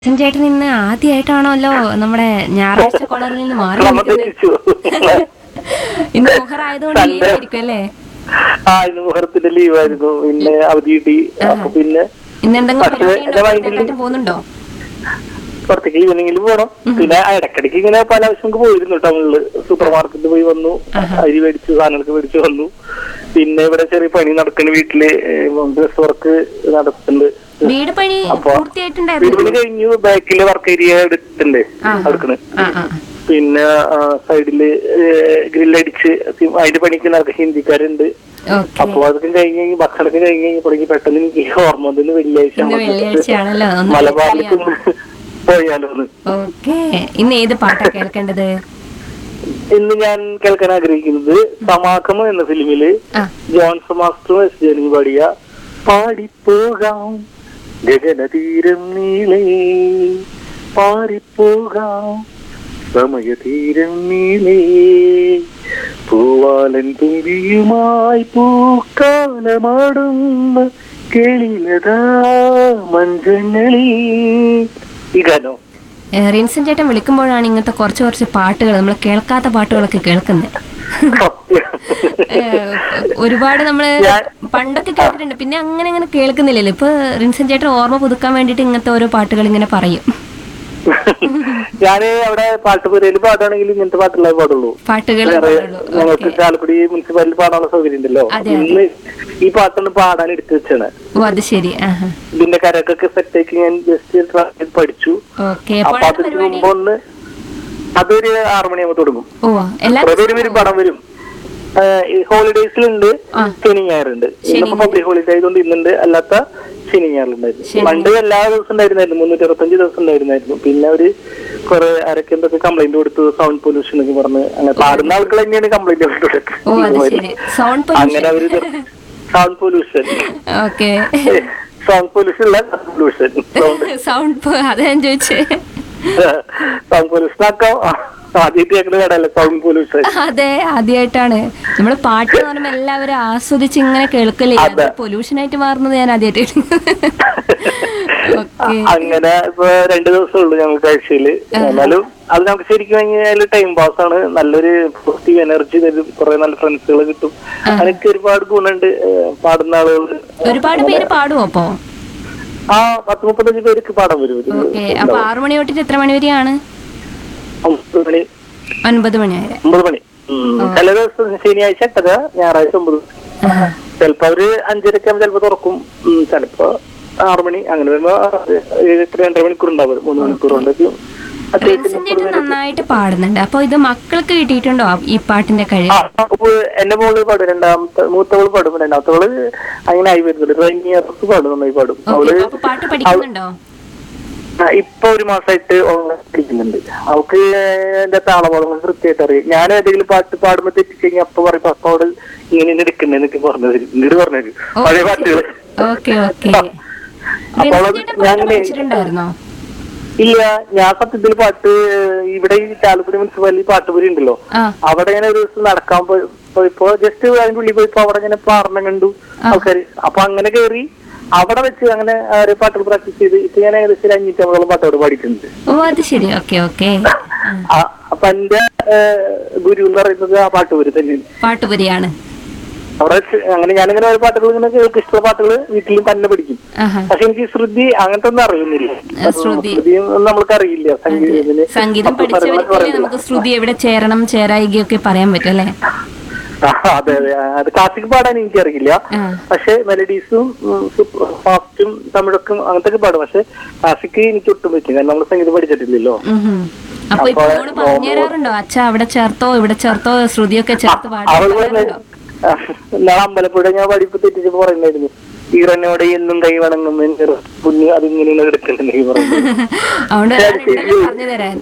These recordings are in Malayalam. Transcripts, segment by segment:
ലിസൺ ചേട്ടൻ ഇന്ന് ആദ്യമായിട്ടാണല്ലോ നമ്മുടെ ഞായറാഴ്ച കോളറിൽ നിന്ന് മാറി നമ്മൾ നിൽക്കുന്നത് തിരിച്ചു ഇന്ന് മുഹറായതുകൊണ്ട് ലീവ് ആയിരിക്കും അല്ലേ ആ ഇന്ന് മുഹൂർത്തിന്റെ ലീവായിരുന്നു പിന്നെ അവധി കിട്ടി അപ്പൊ പിന്നെ ഇന്ന് എന്തെങ്കിലും പക്ഷേ പരിപാടി ഉണ്ടോ എന്റെ മൈൻഡിൽ പുറത്തേക്കാറ്റും പോകുന്നുണ്ടോ പുറത്തേക്ക് ഈവനിങ്ങിൽ പോകണം പിന്നെ ആ ഇടയ്ക്കിടയ്ക്ക് ഇങ്ങനെ പല ആവശ്യമൊക്കെ പോയിരുന്നു ടൗണില് സൂപ്പർ മാർക്കറ്റിൽ പോയി വന്നു അരി മേടിച്ചു സാധനങ്ങളൊക്കെ മേടിച്ചു വന്നു പിന്നെ ഇവിടെ ചെറിയ പണി നടക്കുന്ന വീട്ടില് ഡ്രസ് വർക്ക് നടത്തുന്നുണ്ട് വീട് പണി അപ്പൊ പൂർത്തിയായിട്ടുണ്ടായിരുന്നു വീട് പണി കഴിഞ്ഞു ബാക്കില് വർക്ക് ഏരിയ എടുത്തിട്ടുണ്ട് ആ. അടുക്കണ് ആ ആ പിന്നെ സൈഡില് ഗ്രില്ലടിച്ച് അതിന്റെ പണിക്ക് നടക്കുന്ന ഹിന്ദിക്കാരുണ്ട് ഓക്കെ അപ്പൊ അതൊക്കെ കഴിഞ്ഞ് കഴിഞ്ഞ് ഭക്ഷണമൊക്കെ കഴിഞ്ഞ് കഴിഞ്ഞപ്പോഴേക്ക് പെട്ടെന്ന് എനിക്ക് ഓർമ്മ വന്നു വെള്ളിയാഴ്ച ഇന്ന് വെള്ളിയാഴ്ചയാണല്ലോ ഒന്ന് മലബാറിലേക്ക് ഒന്ന് പോയാലോ എന്ന് ഓക്കെ ഇന്ന് ഏത് പാട്ടാ കേൾക്കേണ്ടത് ഇന്ന് ഞാൻ കേൾക്കാൻ ആഗ്രഹിക്കുന്നത് സമാഗമം എന്ന ഫിലിമില് ആ ജോൺസൺ മാസ്റ്ററും എസ് ജനി പാടിയ പാടിപ്പോകാം ഗഗനതീരം നീളേ പാടിപ്പോകാം സമയതീരം നീളേ പൂവാലൻ തുമ്പിയുമായി പൂക്കാലമാടുന്ന കേളിലതാ മഞ്ചങ്ങളി ഈ ഗാനോ ഏ, റിൻസൻ ചേട്ടൻ വിളിക്കുമ്പോഴാണ് ഇങ്ങനത്തെ കുറച്ച് കുറച്ച് പാട്ടുകൾ നമ്മൾ കേൾക്കാത്ത പാട്ടുകളൊക്കെ കേൾക്കുന്നത് ഏ, ഒരുപാട് നമ്മള് ഞാൻ- പണ്ടൊക്കെ കേട്ടിട്ടുണ്ട് പിന്നെ അങ്ങനെ അങ്ങനെ കേൾക്കുന്നില്ലല്ലോ ഇപ്പൊ റിൻസൻ ചേട്ടൻ ഓർമ്മ പുതുക്കാൻ വേണ്ടിട്ട് ഇങ്ങനത്തെ ഓരോ പാട്ടുകൾ ഇങ്ങനെ പറയും ഞാന് അവിടെ പാട്ടുപുരയിൽ പാടാണെങ്കിൽ ഇങ്ങനത്തെ പാട്ടുകളെ പാടുള്ളൂ പാട്ടുകൾ വേറെ പാടുള്ളൂ. ഞങ്ങൾക്ക് ഓക്കേ. ചാലക്കുടി മുനിസിപ്പാലിറ്റി പാടാനുള്ള സൗകര്യം ഉണ്ടല്ലോ അതെ, ഇന്ന് ഈ പാട്ടൊന്ന് പാടാൻ എടുത്തു വെച്ചാണ് ഓ അത് ശരി ആഹാ ഇതിന്റെ കരക്കൊക്കെ സെറ്റ് ആക്കി ഞാൻ ജസ്റ്റ് പഠിച്ചു ഓക്കെ അപ്പൊ എപ്പോഴാണ് അതിന് പരിപാടി മുമ്പ് ഒന്ന് അതൊരു ആറു മണിയാകുമ്പോ തുടങ്ങും ഓ എല്ലാ കുറെ പേര് വരും പടം വരും ഹോളിഡേയ്സിലുണ്ട് ആ. ശനി ഞായറുണ്ട് ഇന്നിപ്പോ പബ്ലിക് ഹോളിഡേ ആയതുകൊണ്ട് ഇന്നുണ്ട് അല്ലാത്ത ശനി ഞായറുണ്ടായിരുന്നു ശനി. പണ്ട് എല്ലാ ദിവസവും ഉണ്ടായിരുന്നായിരുന്നു മുന്നൂറ്റി അറുപത്തഞ്ച് ദിവസം ഉണ്ടായിരുന്നായിരുന്നു പിന്നെ അവര് കുറെ ആരൊക്കെ എന്തൊക്കെ കംപ്ലൈന്റ് കൊടുത്തു സൗണ്ട് പൊല്യൂഷൻ ഒക്കെ പറഞ്ഞ് അങ്ങനെ പാടുന്ന ആളുകൾ തന്നെയാണ് കംപ്ലൈന്റ് ഓ അത് ശരി സൗണ്ട് അങ്ങനെ അവര് sound pollution okay sound pollution അല്ല പൊല്യൂഷൻ സൗണ്ട് സൗണ്ട് അത് ഞാൻ ചോദിച്ചേ സൗണ്ട് പൊല്യൂഷൻ ആക്കാം ആദ്യമായിട്ട് കേൾക്കുന്ന കടയല്ലേ സൗണ്ട് പൊല്യൂഷൻ അതെ ആദ്യമായിട്ടാണ് നമ്മള് പാട്ട് എന്ന് പറയുമ്പോ എല്ലാവരും ആസ്വദിച്ച് ഇങ്ങനെ കേൾക്കലേ അത് പൊല്യൂഷൻ ആയിട്ട് മാറുന്നത് ഞാൻ ആദ്യമായിട്ട് ഓക്കെ അങ്ങനെ ഇപ്പൊ രണ്ടു ദിവസമേ ഉള്ളൂ ഞങ്ങൾക്ക് ആഴ്ചയില് എന്നാലും അത് നമുക്ക് ശരിക്കും കഴിഞ്ഞാൽ ടൈം പാസ് ആണ് നല്ലൊരു പോസിറ്റീവ് എനർജി തരും കുറെ നല്ല ഫ്രണ്ട്സുകൾ കിട്ടും അതൊക്കെ ഒരുപാട് ഗുണമുണ്ട് ഏഹ് പാടുന്ന ആളുകൾ ഒരുപാട് പേര് പാടുമോ അപ്പോ ആ പത്ത് മുപ്പത്തഞ്ച് പേർക്ക് പാടാൻ വരും ഒരു ഓക്കെ അപ്പൊ ആറു മണി തൊട്ടിട്ട് എത്ര മണി വരെയാണ് ഒമ്പത് മണി ഒൻപത് മണി വരെ ഒമ്പത് മണി ഉം. ചില ദിവസം ശനിയാഴ്ച എട്ടര ഞായറാഴ്ച ഒമ്പത് ആഹാ. ചിലപ്പോ അവര് അഞ്ചരക്ക് ചിലപ്പോ തുറക്കും ഉം, ചിലപ്പോ ആറു മണി അങ്ങനെ വരുമ്പോ ഏഴ് എട്ട് രണ്ടര മണിക്കൂർ ഉണ്ടാവും മൂന്ന് മണിക്കൂർ കൊണ്ട് അത്യാവശ്യം റിൻസൻ ചേട്ടൻ നന്നായിട്ട് പാടുന്നുണ്ട് അപ്പൊ ഇത് മക്കൾക്ക് കിട്ടിയിട്ടുണ്ടോ ഈ പാട്ടിന്റെ കഴിവ് ആ, അപ്പൊ എന്റെ മോള് പാടും രണ്ടാമത്തെ മൂത്തവള് പാടും രണ്ടാമത്തവള് അങ്ങനെ ആയി വരുന്നുണ്ട് ട്രെയിനിങ് ഇയർസ് പാടും നന്നായി പാടും അവള് ഓക്കെ അപ്പൊ പാട്ട് പഠിക്കുന്നുണ്ടോ ആ, ഇപ്പൊ ഒരു മാസമായിട്ട് പഠിക്കുന്നുണ്ട് അവൾക്ക് എന്റെ താളബോധങ്ങൾ കൃത്യമായിട്ട് അറിയാം ഞാൻ ഏതെങ്കിലും പാട്ട് പാടുമ്പോ തെറ്റിക്കഴിഞ്ഞാൽ അപ്പൊ പറയും അപ്പോട് ഇങ്ങനെ എടുക്കുന്നതെന്നൊക്കെ പറഞ്ഞത് ഇങ്ങോട്ട് പറഞ്ഞത് പഴയ പാട്ടുകള് ഓക്കെ ഓക്കെ അപ്പൊ റിൻസൻ അവള് ചേട്ടൻ പാട്ട് ഞാൻ പഠിച്ചിട്ടുണ്ടായിരുന്നോ ഇല്ല ഞാൻ സത്യത്തിൽ പാട്ട് ഇവിടെ ഈ ചാലക്കുടി മുനിസിപ്പാലിറ്റി പാട്ടുപുരി ഉണ്ടല്ലോ ആ അവിടെ ഇങ്ങനെ ഒരു ദിവസം നടക്കാൻ പോയി പോയപ്പോ ജസ്റ്റ് അതിന്റെ ഉള്ളിൽ പോയപ്പോ അവിടെ ഇങ്ങനെ പാടണം കണ്ടു ആൾക്കാര് അപ്പൊ അങ്ങനെ കേറി അവിടെ വെച്ച് അങ്ങനെ ഒരു പാട്ടുകൾ പ്രാക്ടീസ് ചെയ്ത് ഇപ്പൊ ഞാൻ ഏകദേശം ഒരു അഞ്ഞൂറ്റമ്പതോളം പാട്ടുകൾ പാടിയിട്ടുണ്ട് ഓ അത് ശരി ഓക്കെ ഓക്കെ ആ, അപ്പൊ എന്റെ ഏഹ്, ഗുരു എന്ന് പറയുന്നത് ആ പാട്ടുപുരി തന്നെയാണ് പാട്ടുപുരിയാണ് അവിടെ വെച്ച് അങ്ങനെ ഞാനിങ്ങനെ ഓരോ പാട്ടുകൾ ഇങ്ങനെ കേൾക്ക് ഇഷ്ടമുള്ള പാട്ടുകൾ വീട്ടിലും തന്നെ പഠിക്കും ആഹാ പക്ഷെ എനിക്ക് ശ്രുതി അങ്ങനത്തെ ഒന്നും അറിയുന്നില്ല ആ, ശ്രുതി. ശ്രുതിയും ഒന്നും നമ്മൾക്ക് അറിയില്ല സംഗീതത്തിന് സംഗീതം അപ്പൊ സ്വരങ്ങളൊക്കെ പഠിച്ചവർക്കല്ലേ അറിയില്ല. നമുക്ക് ശ്രുതി എവിടെ ചേരണം ചേരായികയൊക്കെ പറയാൻ പറ്റും അല്ലേ ആ, അതെ അതെ ആ, അത് ക്ലാസിക് പാടാൻ എനിക്കറിയില്ല ആ. പക്ഷെ മെലഡീസും ഫാസ്റ്റും തമിഴൊക്കെ അങ്ങനത്തെ ഒക്കെ പാടും പക്ഷെ ക്ലാസിക് എനിക്ക് ഒട്ടും പറ്റും കാരണം നമ്മൾ സംഗീതം പഠിച്ചിട്ടില്ലല്ലോ ഉം ഹും. അപ്പൊ ഇപ്പൊ അപ്പൊ മോള് പറഞ്ഞു തരാറുണ്ടോ അച്ഛ അവിടെ ചേർത്തോ ഇവിടെ ചേർത്തോ ശ്രുതിയൊക്കെ ചേർത്ത് അവൾ പാടാൻ പറഞ്ഞ നാളെ അമ്പലപ്പുഴ ഞാൻ പഠിപ്പ് തെറ്റിച്ചപ്പോ പറയുന്നായിരുന്നു ഈറനോടെ എന്നും കൈ വണങ്ങും എന്റെ പുണ്യ അതിങ്ങനെയാണ് എടുക്കണ്ടെന്ന് പറയുന്നത് അതുകൊണ്ട് പറഞ്ഞു തരാൻ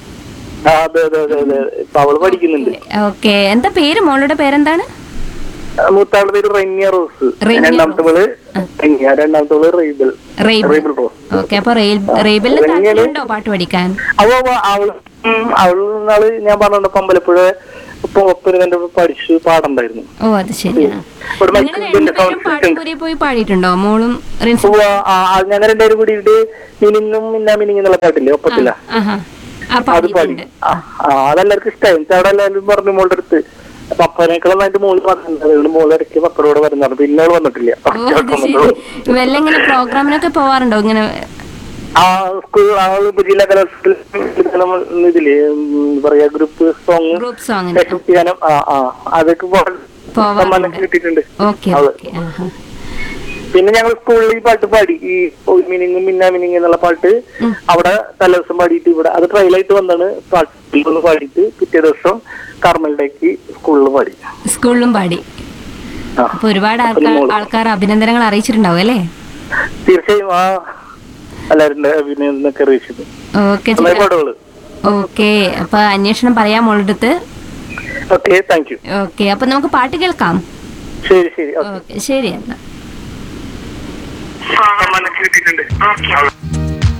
ആ, അതെ അതെ അതെ അതെ ഇപ്പൊ അവള് പഠിക്കുന്നുണ്ട് ഓക്കെ എന്താ പേര് മോളുടെ പേരെന്താണ് ആ, മൂത്താളുടെ പേര് റെന്യ റോസ് റെന്യ രണ്ടാമത്തവള് റെന്യ രണ്ടാമത്തവള് റെയ്ബൽ റെയ്ബിൾ റെയ്ബൽ റോസ് ഓക്കെ അപ്പൊ റെയ്ബിളിന് താല്പര്യമുണ്ടോ പാട്ട് പഠിക്കാൻ അവ അവ- അവള് ഉം, അവള് നാള് ഞാൻ പറഞ്ഞിട്ടുണ്ട് പമ്പലപ്പുഴ ഇപ്പൊ ഒപ്പം എന്റെ പഠിച്ചു പാടുണ്ടായിരുന്നു ഓ അത് ശരിയാ ഇവിടെ നിങ്ങൾ മൈക്കിന്റെ രണ്ടുപേരും sound system. പാട്ടുപുരി പോയി പാടിയിട്ടുണ്ടോ മോളും റിൻസും ഉവ്വ, ആ, ആ, ഞങ്ങൾ രണ്ടുപേരും കൂടിയിട്ട് മിനിങ്ങും മിന്നാ മിനിങ് എന്നുള്ള പാട്ടില്ലേ ഒപ്പത്തില്ല ആഹാ ആ അത് പാടി പാടിയിട്ടുണ്ട് ആ ആ, അതെല്ലാവർക്കും ഇഷ്ടമായി അവിടെ എല്ലാവരും പറഞ്ഞു മോളുടെ അടുത്ത് പപ്പനേക്കാളും നന്നായിട്ട് മോള് പറഞ്ഞിട്ടുണ്ട് അതുകൊണ്ട് മോള് ഇടയ്ക്ക് പപ്പനോട് പറഞ്ഞു പിന്നെ അവള് വന്നിട്ടില്ല ഓ അത് ശരി വല്ല ഇങ്ങനെ പ്രോഗ്രാമിനൊക്കെ പോവാറുണ്ടോ ഇങ്ങനെ ആ സ്കൂൾ ആള് ജില്ലാ കലോത്സവത്തിൽ ഇതില് ഉം, എന്താ പറയാ ഗ്രൂപ്പ് സോങ് ഗ്രൂപ്പ് സോങ്ങിന് ചെയ്യാനും ആ ആ അതൊക്കെ പോകാൻ പോവാറുണ്ട്. സമ്മാനം കിട്ടിയിട്ടുണ്ട് ഓക്കെ അത്. ഓക്കെ ആഹാ പിന്നെ ഞങ്ങൾ സ്കൂളിൽ ഈ പാട്ട് പാടി ഈ ഒരു മിനിങ്ങും മിന്നാ മിനിങ് എന്നുള്ള പാട്ട് ഉം. അവിടെ തലേദിവസം പാടിയിട്ട് ഇവിടെ അത് ട്രയലായിട്ട് വന്നാണ് പാട്ടിൽ ഒന്ന് പാടിയിട്ട് പിറ്റേ ദിവസം കാർമലിലേക്ക് സ്കൂളിൽ പാടി സ്കൂളിലും പാടി ആ അപ്പൊ ഒരുപാട് അപ്പൊ ആൾക്കാർ മോള്. ആൾക്കാർ അഭിനന്ദനങ്ങൾ അറിയിച്ചിട്ടുണ്ടാവും അല്ലേ തീർച്ചയായും ആ എല്ലാവരുടെ അഭിനന്ദനൊക്കെ അറിയിച്ചത് ഓക്കെ നന്നായി പാടുകള് ഓക്കെ അപ്പൊ അന്വേഷണം പറയാം മോളുടെ അടുത്ത് ഓക്കെ താങ്ക് യു ഓക്കെ അപ്പൊ നമുക്ക് പാട്ട് കേൾക്കാം ശരി ശരി ഓക്കെ ഓക്കെ ശരി എന്നാ സമ്മാനം കിട്ടിയിട്ടുണ്ട്